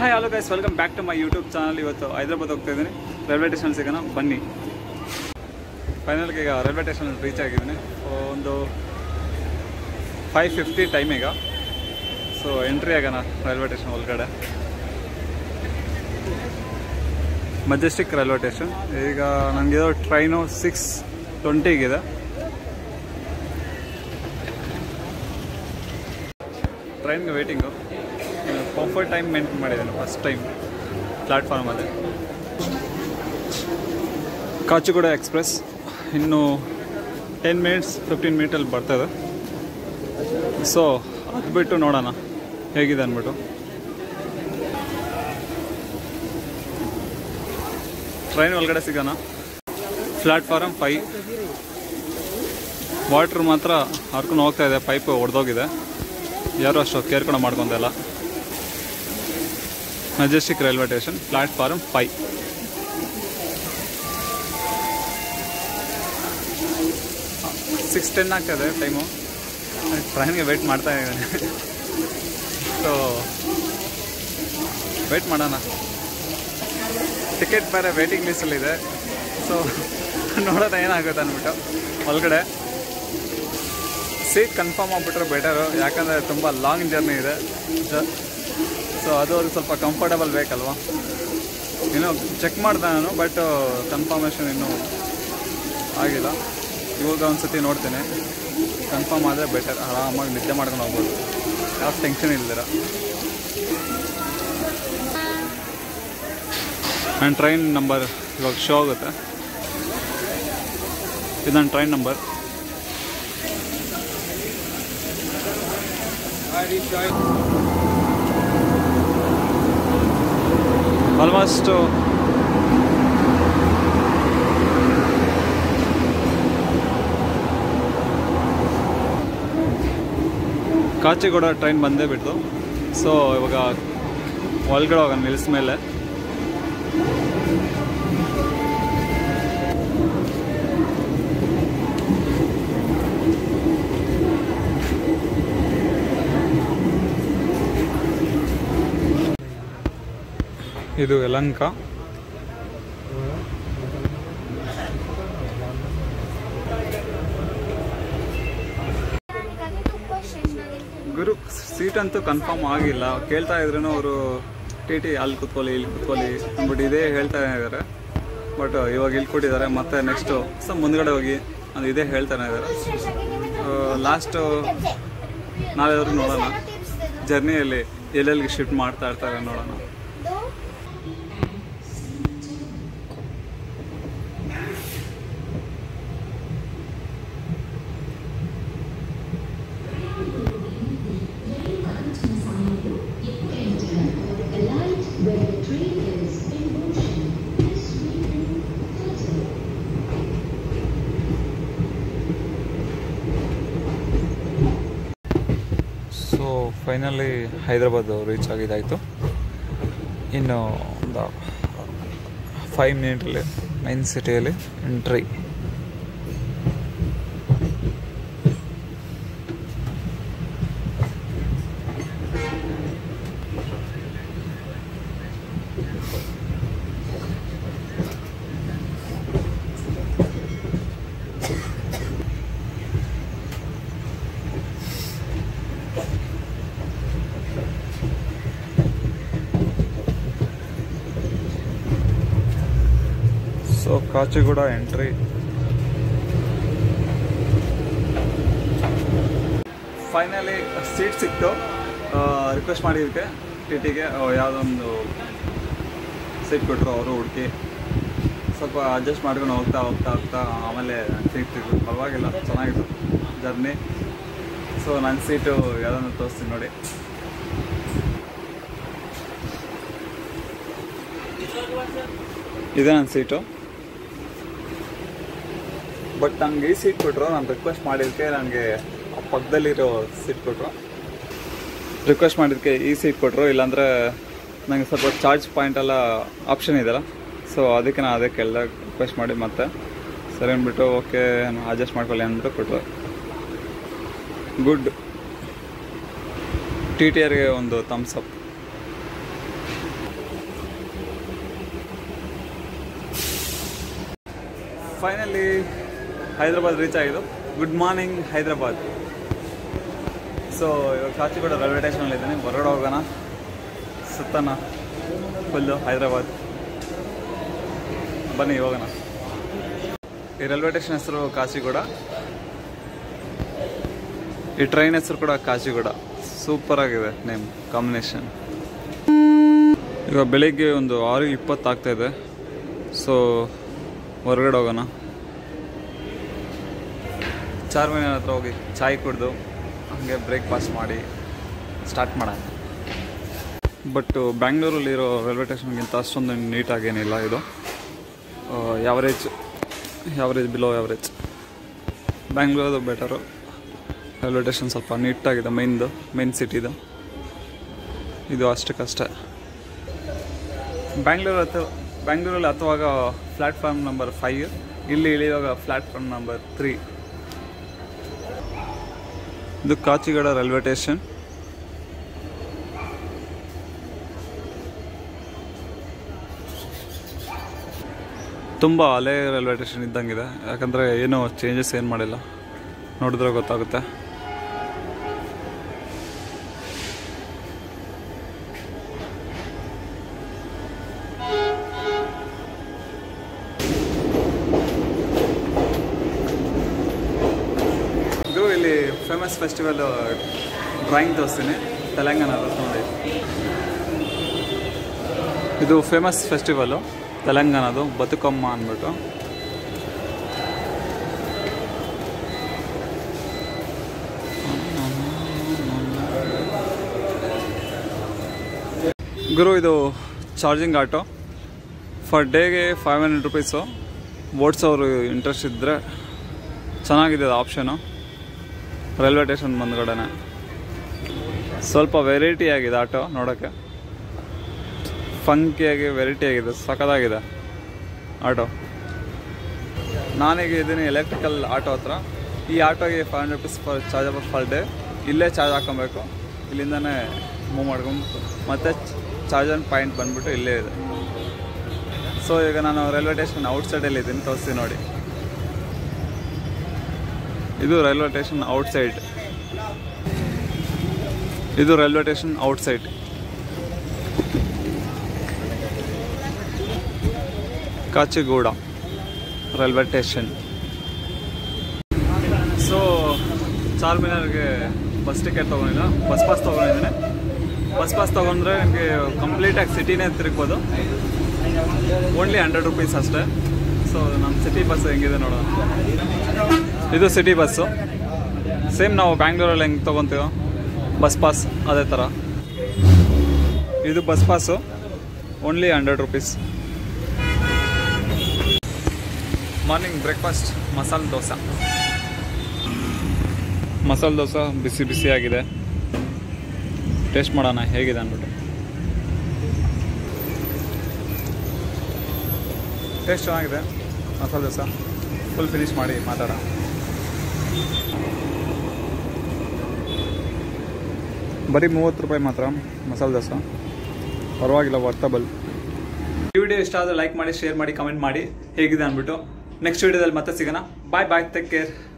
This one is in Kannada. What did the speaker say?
hi hello guys welcome back to my YouTube channel ಇವತ್ತು ಹೈದ್ರಾಬಾದ್ ಹೋಗ್ತಾ ಇದ್ದೀನಿ ರೈಲ್ವೆ ಸ್ಟೇಷನ್ ಸಿಗೋಣ ಬನ್ನಿ ಫೈನಲ್ಗೆ ಈಗ ರೈಲ್ವೆ ಸ್ಟೇಷನ್ ರೀಚ್ ಆಗಿದ್ದೀನಿ ಒಂದು ಫೈವ್ ಫಿಫ್ಟಿ ಟೈಮ್ ಈಗ ಸೊ ಎಂಟ್ರಿ ಆಗೋಣ ರೈಲ್ವೆ ಸ್ಟೇಷನ್ ಒಳಗಡೆ ಮೆಜೆಸ್ಟಿಕ್ ರೈಲ್ವೆ ಸ್ಟೇಷನ್ ಈಗ ನನಗಿರೋ ಟ್ರೈನು ಸಿಕ್ಸ್ ಟ್ವೆಂಟಿಗಿದೆ ಟ್ರೈನ್ಗೆ ವೇಟಿಂಗು ಕಂಫರ್ಟ್ ಟೈಮ್ ಮೇಂಟೈನ್ ಮಾಡಿದ್ದೇನೆ ಫಸ್ಟ್ ಟೈಮ್ ಪ್ಲ್ಯಾಟ್ಫಾರ್ಮಲ್ಲಿ ಕಾಚುಗೂಡ ಎಕ್ಸ್ಪ್ರೆಸ್ ಇನ್ನು ಟೆನ್ ಮಿನಿಟ್ಸ್ ಫಿಫ್ಟೀನ್ ಮಿನಿಟಲ್ಲಿ ಬರ್ತದೆ ಸೊ ಅದು ಬಿಟ್ಟು ನೋಡೋಣ ಹೇಗಿದೆ ಅಂದ್ಬಿಟ್ಟು ಟ್ರೈನ್ ಒಳಗಡೆ ಸಿಗೋಣ ಪ್ಲ್ಯಾಟ್ಫಾರಮ್ ಫೈ ವಾಟ್ರ್ ಮಾತ್ರ ಹರ್ಕೊಂಡು ಹೋಗ್ತಾ ಇದೆ ಪೈಪ್ ಒಡೆದೋಗಿದೆ ಯಾರು ಅಷ್ಟು ಕೇರ್ ಕೂಡ ಮಾಡ್ಕೊಂತಲ್ಲ Majestic railway station platform five six ten ಆಗ್ತದೆ ಟೈಮು ಟ್ರೈನ್ಗೆ ವೆಯ್ಟ್ ಮಾಡ್ತಾ ಇದ್ದಾನೆ ಸೊ ವೆಯ್ಟ್ ಮಾಡೋಣ ಟಿಕೆಟ್ ಬೇರೆ ವೇಟಿಂಗ್ ಲಿಸ್ಟಲ್ಲಿದೆ ಸೊ ನೋಡೋಣ ಏನಾಗುತ್ತೆ ಅಂದ್ಬಿಟ್ಟು ಒಳಗಡೆ ಸೀಟ್ ಕನ್ಫರ್ಮ್ ಆಗಿಬಿಟ್ರೆ ಬೆಟರು ಯಾಕಂದರೆ ತುಂಬ ಲಾಂಗ್ ಜರ್ನಿ ಇದೆ ಸೊ ಅದು ಅವ್ರಿಗೆ ಸ್ವಲ್ಪ ಕಂಫರ್ಟಬಲ್ ಬೇಕಲ್ವಾ ಇನ್ನೂ ಚೆಕ್ ಮಾಡಿದೆ ನಾನು ಬಟ್ ಕನ್ಫರ್ಮೇಷನ್ ಇನ್ನೂ ಆಗಿಲ್ಲ ಇವಾಗ ಒಂದು ಸತಿ ನೋಡ್ತೇನೆ ಕನ್ಫರ್ಮ್ ಆದರೆ ಬೆಟರ್ ಆರಾಮಾಗಿ ನಿದ್ದೆ ಮಾಡ್ಕೊಂಡು ಹೋಗ್ಬೋದು ಯಾವ ಟೆನ್ಷನ್ ಇಲ್ದಿರ ನನ್ನ ಟ್ರೈನ್ ನಂಬರ್ ಇವಾಗ ಶೋ ಆಗುತ್ತೆ ಇದು ನನ್ನ train number almost Kacheguda train ಬಂದೇ ಬಿಡ್ತು ಸೊ ಇವಾಗ ಒಳಗಡೆ ಹೋಗೋಣ ನಿಲ್ಸ್ ಮೇಲೆ ಇದು ಯಲಂಕ ಗುರು ಸೀಟ್ ಅಂತೂ ಕನ್ಫರ್ಮ್ ಆಗಿಲ್ಲ ಕೇಳ್ತಾ ಇದ್ರೂ ಅವರು ಟಿ ಟಿ ಅಲ್ಲಿ ಕುತ್ಕೊಳ್ಳಿ ಇಲ್ಲಿ ಕುತ್ಕೊಳ್ಳಿ ಅಂದ್ಬಿಟ್ಟು ಇದೇ ಹೇಳ್ತಾ ಇದ್ದಾರೆ ಬಟ್ ಇವಾಗ ಇಲ್ಲಿ ಕೊಟ್ಟಿದ್ದಾರೆ ಮತ್ತೆ ನೆಕ್ಸ್ಟು ಸೊ ಮುಂದ್ಗಡೆ ಹೋಗಿ ಅದು ಇದೇ ಹೇಳ್ತಾನೆ ಇದ್ದಾರೆ ಲಾಸ್ಟು ನಾಳೆವರೆಗೂ ನೋಡೋಣ ಜರ್ನಿಯಲ್ಲಿ ಎಲ್ಲೆಲ್ಲಿಗೆ ಶಿಫ್ಟ್ ಮಾಡ್ತಾ ಇರ್ತಾರೆ ನೋಡೋಣ ಸೊ ಫೈನಲಿ ಹೈದ್ರಾಬಾದ್ ರೀಚ್ ಆಗಿದ್ದಾಯಿತು ಇನ್ನು ಒಂದು ಫೈವ್ ಮಿನಿಟಲ್ಲಿ ಮೈನ್ ಸಿಟಿಯಲ್ಲಿ entry so Kacheguda entry finally seat ಸಿಕ್ತು ರಿಕ್ವೆಸ್ಟ್ ಮಾಡಿದ್ದಕ್ಕೆ ಟಿ ಟಿಗೆ ಯಾವುದೊಂದು ಸೀಟ್ ಕೊಟ್ಟರು ಅವರು ಹುಡುಕಿ ಸ್ವಲ್ಪ ಅಡ್ಜಸ್ಟ್ ಮಾಡ್ಕೊಂಡು ಹೋಗ್ತಾ ಹೋಗ್ತಾ ಹೋಗ್ತಾ ಆಮೇಲೆ ಸೀಟ್ ಸಿಕ್ತು ಪರವಾಗಿಲ್ಲ ಚೆನ್ನಾಗಿತ್ತು ಜರ್ನಿ ಸೊ ನನ್ನ ಸೀಟು ಯಾವುದನ್ನು ತೋರಿಸ್ತೀನಿ ನೋಡಿ ಇದೆ ನನ್ನ ಸೀಟು ಬಟ್ ನನಗೆ ಈ ಸೀಟ್ ಕೊಟ್ಟರು ನಾನು ರಿಕ್ವೆಸ್ಟ್ ಮಾಡಿದ್ದಕ್ಕೆ ನನಗೆ ಪಕ್ಕದಲ್ಲಿರೋ ಸೀಟ್ ಕೊಟ್ಟರು ರಿಕ್ವೆಸ್ಟ್ ಮಾಡಿದ್ದಕ್ಕೆ ಈ ಸೀಟ್ ಕೊಟ್ಟರು ಇಲ್ಲಾಂದರೆ ನನಗೆ ಸ್ವಲ್ಪ ಚಾರ್ಜ್ ಪಾಯಿಂಟ್ ಎಲ್ಲ ಆಪ್ಷನ್ ಇದೆಯಲ್ಲ ಸೊ ಅದಕ್ಕೆ ನಾನು ಅದೇ ಕೇಳಿದಾಗ ರಿಕ್ವೆಸ್ಟ್ ಮಾಡಿ ಮತ್ತೆ ಸರಿ ಅಂದ್ಬಿಟ್ಟು ಓಕೆ ಅಡ್ಜಸ್ಟ್ ಮಾಡ್ಕೊಳ್ಳಿ ಅಂದ್ಬಿಟ್ಟು ಕೊಟ್ಟರು ಗುಡ್ ಟಿ ಟಿ ಆರ್ಗೆ ಒಂದು thumbs up finally Hyderabad reach ಆಗಿದ್ದು ಗುಡ್ ಮಾರ್ನಿಂಗ್ ಹೈದ್ರಾಬಾದ್ ಸೊ ಇವಾಗ ಕಾಚಿಗೂಡ ರೈಲ್ವೆ ಸ್ಟೇಷನಲ್ಲಿ ಇದ್ದೀನಿ ಹೊರಗಡೆ ಹೋಗೋಣ ಸುತ್ತನ ಫುಲ್ಲು ಹೈದ್ರಾಬಾದ್ ಬನ್ನಿ ಹೋಗೋಣ ಈ ರೈಲ್ವೆ ಸ್ಟೇಷನ್ ಹೆಸರು ಕಾಚಿಗೂಡ ಈ ಟ್ರೈನ್ ಹೆಸರು ಕೂಡ ಕಾಚಿಗೂಡ ಸೂಪರ್ ಆಗಿದೆ ನೇಮ್ ಕಾಂಬಿನೇಷನ್ ಈಗ ಬೆಳಿಗ್ಗೆ ಒಂದು ಆರು ಇಪ್ಪತ್ತು ಆಗ್ತಾ ಇದೆ ಸೊ ಹೊರಗಡೆ ಹೋಗೋಣ ಚಾರ್ಮಿನಾರ್ ಹತ್ರ ಹೋಗಿ ಚಾಯ್ ಕುಡಿದು ಹಾಗೆ ಬ್ರೇಕ್ಫಾಸ್ಟ್ ಮಾಡಿ ಸ್ಟಾರ್ಟ್ ಮಾಡೋಣ ಬಟ್ ಬ್ಯಾಂಗ್ಳೂರಲ್ಲಿರೋ ರೈಲ್ವೆ ಸ್ಟೇಷನ್ಗಿಂತ ಅಷ್ಟೊಂದು ನೀಟಾಗೇನಿಲ್ಲ ಇದು ಯಾವರೇಜ್ ಯಾವರೇಜ್ ಬಿಲೋ ಯಾವರೇಜ್ ಬ್ಯಾಂಗ್ಳೂರದು ಬೆಟರು ರೈಲ್ವೆ ಸ್ಟೇಷನ್ ಸ್ವಲ್ಪ ನೀಟಾಗಿದೆ ಮೈನ್ದು ಮೈನ್ ಸಿಟಿದು ಇದು ಅಷ್ಟಕ್ಕಷ್ಟೇ ಬ್ಯಾಂಗ್ಳೂರು ಹತ್ತು ಬ್ಯಾಂಗ್ಳೂರಲ್ಲಿ ಹತ್ತುವಾಗ ಪ್ಲ್ಯಾಟ್ಫಾರ್ಮ್ ನಂಬರ್ ಫೈವ್ ಇಲ್ಲಿ ಇಳಿಯುವಾಗ ಪ್ಲ್ಯಾಟ್ಫಾರ್ಮ್ ನಂಬರ್ ತ್ರೀ ಇದು ಕಾಚಿಗಡ ರೈಲ್ವೆ ಸ್ಟೇಷನ್ ತುಂಬ ಹಳೆ ರೈಲ್ವೆ ಸ್ಟೇಷನ್ ಇದ್ದಂಗಿದೆ ಯಾಕಂದರೆ ಏನು ಚೇಂಜಸ್ ಏನು ಮಾಡಿಲ್ಲ ನೋಡಿದ್ರೆ ಗೊತ್ತಾಗುತ್ತೆ ಇದು ಇಲ್ಲಿ ಫೇಮಸ್ ಫೆಸ್ಟಿವಲ್ ಡ್ರಾಯಿಂಗ್ ತೋರಿಸ್ತೀನಿ ತೆಲಂಗಾಣದ ನೋಡಿ ಇದು ಫೇಮಸ್ ಫೆಸ್ಟಿವಲು ತೆಲಂಗಾಣದು ಬದುಕಮ್ಮ ಅಂದ್ಬಿಟ್ಟು ಗುರು ಇದು ಚಾರ್ಜಿಂಗ್ ಆಟೋ ಫರ್ ಡೇಗೆ ಫೈವ್ ಹಂಡ್ರೆಡ್ ರುಪೀಸು ಓಡಿಸೋರು ಇಂಟ್ರೆಸ್ಟ್ ಇದ್ದರೆ ಚೆನ್ನಾಗಿದೆ ಅದು ಆಪ್ಷನು ರೈಲ್ವೆ ಸ್ಟೇಷನ್ ಮುಂದ್ಗಡೆನೆ ಸ್ವಲ್ಪ ವೆರೈಟಿ ಆಗಿದೆ ಆಟೋ ನೋಡೋಕ್ಕೆ ಫಂಕಿಯಾಗಿ ವೆರೈಟಿ ಆಗಿದೆ ಸಖತ್ತಾಗಿದೆ ಆಟೋ ನಾನೀಗ ಇದ್ದೀನಿ ಎಲೆಕ್ಟ್ರಿಕಲ್ ಆಟೋ ಹತ್ರ ಈ ಆಟೋಗೆ five hundred rupees per chargeable per day ಇಲ್ಲೇ ಚಾರ್ಜ್ ಹಾಕೊಬೇಕು ಇಲ್ಲಿಂದನೇ ಮೂವ್ ಮಾಡ್ಕೊಂಡು ಮತ್ತೆ ಚಾರ್ಜರ್ ಪಾಯಿಂಟ್ ಬಂದ್ಬಿಟ್ಟು ಇಲ್ಲೇ ಇದೆ ಸೊ ಈಗ ನಾನು ರೈಲ್ವೆ ಸ್ಟೇಷನ್ ಔಟ್ಸೈಡಲ್ಲಿ ಇದ್ದೀನಿ ತೋರಿಸ್ತೀನಿ ನೋಡಿ ಇದು ರೈಲ್ವೆ ಸ್ಟೇಷನ್ ಔಟ್ಸೈಡ್ ಇದು railway station outside Kacheguda railway station so ಚಾರ್ಮಿನಾರ್ಗೆ ಬಸ್ ಟಿಕೆಟ್ ತೊಗೊಂಡಿಲ್ಲ ಬಸ್ ಪಾಸ್ ತೊಗೊಂಡಿದ್ದೀನಿ ಬಸ್ ಪಾಸ್ ತೊಗೊಂಡ್ರೆ ನನಗೆ ಕಂಪ್ಲೀಟಾಗಿ ಸಿಟಿನೇ ತಿರುಗ್ಬೋದು ಓನ್ಲಿ ಹಂಡ್ರೆಡ್ ರುಪೀಸ್ ಅಷ್ಟೇ ಸೊ ನಮ್ಮ ಸಿಟಿ ಬಸ್ ಹೆಂಗಿದೆ ನೋಡೋಣ ಇದು ಸಿಟಿ ಬಸ್ಸು ಸೇಮ್ ನಾವು ಬ್ಯಾಂಗ್ಳೂರಲ್ಲಿ ಹೆಂಗೆ ತೊಗೊತೀವೋ ಬಸ್ ಪಾಸ್ ಅದೇ ಥರ ಇದು bus pass only hundred rupees morning breakfast masala dosa ಮಸಾಲೆ ದೋಸೆ ಬಿಸಿ ಬಿಸಿ ಆಗಿದೆ ಟೇಸ್ಟ್ ಮಾಡೋಣ ಹೇಗಿದೆ ಅಂದ್ಬಿಟ್ಟು ಟೇಸ್ಟ್ ಚೆನ್ನಾಗಿದೆ ಮಸಾಲೆ ದೋಸೆ ಫುಲ್ ಫಿನಿಶ್ ಮಾಡಿ ಮಾತಾಡೋಣ ಬರೀ ಮೂವತ್ತು ರೂಪಾಯಿ ಮಾತ್ರ ಮಸಾಲೆ ದೋಸೆ ಪರವಾಗಿಲ್ಲ ವರ್ತಬಲ್ ಈ ವಿಡಿಯೋ ಇಷ್ಟ ಆದರೆ ಲೈಕ್ ಮಾಡಿ ಶೇರ್ ಮಾಡಿ ಕಮೆಂಟ್ ಮಾಡಿ ಹೇಗಿದೆ ಅಂದ್ಬಿಟ್ಟು ನೆಕ್ಸ್ಟ್ ವಿಡಿಯೋದಲ್ಲಿ ಮತ್ತೆ ಸಿಗೋಣ ಬಾಯ್ ಬಾಯ್ ಟೇಕ್ ಕೇರ್